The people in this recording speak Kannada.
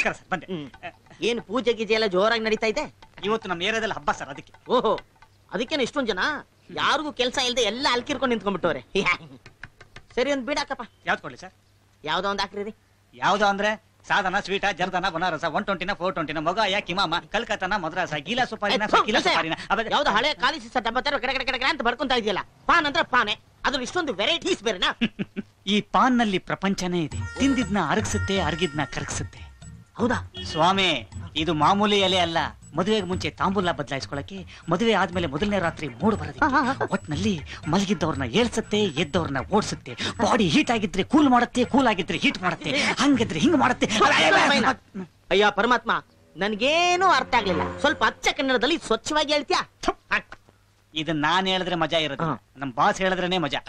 ನಮಸ್ಕಾರ ಸರ್ ಬಂದೆ ಹ್ಮ್. ಏನ್ ಪೂಜೆ ಗೀಜೆ ಎಲ್ಲ ಜೋರಾಗಿ ನಡೀತಾ ಇದೆ ಇವತ್ತು ನಮ್ಮ ಏರಿಯಾದಲ್ಲಿ ಹಬ್ಬ ಸರ್ ಅದಕ್ಕೆ ಓಹೋ ಅದಕ್ಕೇನು ಇಷ್ಟೊಂದ್ ಜನ ಯಾರಿಗೂ ಕೆಲಸ ಇಲ್ಲದೆ ಎಲ್ಲ ಅಲ್ಕಿರ್ಕೊಂಡು ನಿಂತ್ಕೊಂಡ್ಬಿಟ್ಟವ್ರೆ ಸರಿ ಒಂದ್ ಬೀಡಾಕಪ್ಪ ಯಾವ್ದು ಕೊಡ್ಲಿ ಸರ್ ಯಾವ್ದೋ ಒಂದ್ ಹಾಕ್ರಿ ಯಾವ್ದು ಅಂದ್ರೆ ಸಾಧನ ಸ್ವೀಟ ಜರ್ದನ ಬನಾರಸ ಒನ್ ಟ್ವೆಂಟಿನ ಫೋರ್ ಟ್ವೆಂಟಿನ ಮೊಗ ಯಾ ಕಿಮಾಮ ಕಲ್ಕತ್ತನ ಮದ್ರಾಸ ಗೀಲಾ ಸುಪಾರಿನ ಕಿಲಾ ಸುಪಾರಿನ ಆಮೇಲೆ- ಯಾವ್ದು ಹಳೆ ಖಾಲಿ ಸಿಸ ಡಬ್ಬತ್ತರ ಕಡೆ ಕಡೆ ಕಡೆ ಕಡೆ ಅಂತ ಬರ್ಕೊಂತ ಇದೆಯಲ್ಲ ಪಾನ್ ಅಂದ್ರೆ ಪಾನೆ ಅದ್ರ ಇಷ್ಟೊಂದು ವೆರೈಟೀಸ್ ಬೇರೆನಾ ಈ ಪಾನ್ ನಲ್ಲಿ ಪ್ರಪಂಚನೇ ಇದೆ ತಿಂದಿದ್ನ ಅರಗಿಸುತ್ತೆ ಅರಗಿದ್ನ ಕರಗಿಸುತ್ತೆ ಹೌದಾ ಸ್ವಾಮಿ ಇದು ಮಾಮೂಲಿ ಎಲೆ ಅಲ್ಲ ಮದುವೆಗೆ ಮುಂಚೆ ತಾಂಬೂಲ ಬದಲಾಯಿಸ್ಕೊಳಕ್ಕೆ ಮದುವೆ ಆದ್ಮೇಲೆ ಮೊದಲನೇ ರಾತ್ರಿ ಮೂಡ್ ಬರೋದಕ್ಕೆ ಒಟ್ನಲ್ಲಿ ಮಲಗಿದ್ದವ್ರನ್ನ ಏಳ್ಸತ್ತೆ ಎದ್ದವ್ರನ್ನ ಓಡಿಸುತ್ತೆ ಬಾಡಿ ಹೀಟ್ ಆಗಿದ್ರೆ ಕೂಲ್ ಮಾಡುತ್ತೆ ಕೂಲ್ ಆಗಿದ್ರೆ ಹೀಟ್ ಮಾಡುತ್ತೆ ಹಂಗಿದ್ರೆ ಹಿಂಗ್ ಮಾಡುತ್ತೆ ಅಯ್ಯ ಪರಮಾತ್ಮ ನನ್ಗೇನು ಅರ್ಥ ಆಗ್ಲಿಲ್ಲ ಸ್ವಲ್ಪ ಅಚ್ಚ ಕನ್ನಡದಲ್ಲಿ ಸ್ವಚ್ಛವಾಗಿ ಹೇಳ್ತೀಯಾ ಇದನ್ನ ನಾನ್ ಹೇಳಿದ್ರೆ ಮಜಾ ಇರುತ್ತೆ ಹಾ. ನಮ್ ಬಾಸ್ ಹೇಳಿದ್ರೇನೆ ಮಜಾ